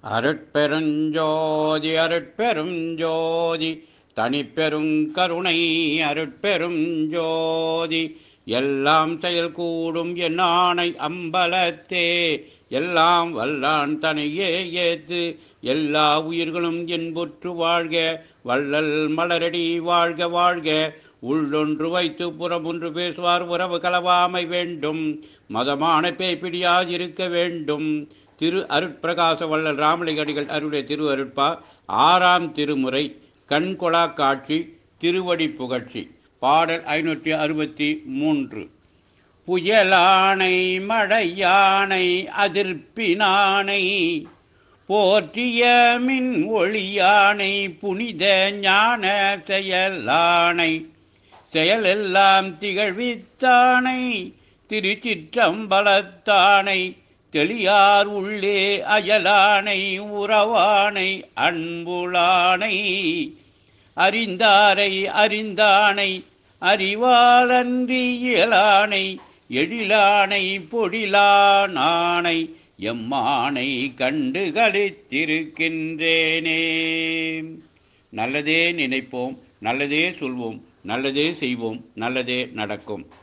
அருட்பெருஞ்சோதி அருட்பெரும் ஜோதி தனிப்பெரும் கருணை அருட்பெரும் ஜோதி எல்லாம் செயல் கூடும் என் ஆணை அம்பலத்தே எல்லாம் வல்லான் தனையே ஏத்து எல்லா உயிர்களும் என்புற்று வாழ்க வள்ளல் மலரடி வாழ்க வாழ்க உள்ளொன்று வைத்து புறமொன்று பேசுவார் உறவு கலவாமை வேண்டும் மதமான பேய்பிடியாதிருக்க வேண்டும் திரு அருட்பிரகாச வள்ளல் ராமலிங்கடிகள் அருடைய திரு அருட்பா ஆறாம் திருமுறை கண்கொளா காட்சி திருவடி புகழ்ச்சி பாடல் ஐநூற்றி அறுபத்தி மூன்று புயலானை மழையானை அதிர்ப்பினானை போற்றிய மின் ஒளியானை புனித ஞான செயலானை செயலெல்லாம் திகழ்வித்தானை திருச்சிற்றம்பலத்தானை தெளியார் உள்ளே அயலானை உறவானை அன்புளானை அறிந்தாரை அறிந்தானை அறிவாலன்றி இயலானை எழிலானை பொடிலானானை எம்மானை கண்டு களித்திருக்கின்றேனே நல்லதே நினைப்போம் நல்லதே சொல்வோம் நல்லதே செய்வோம் நல்லதே நடக்கும்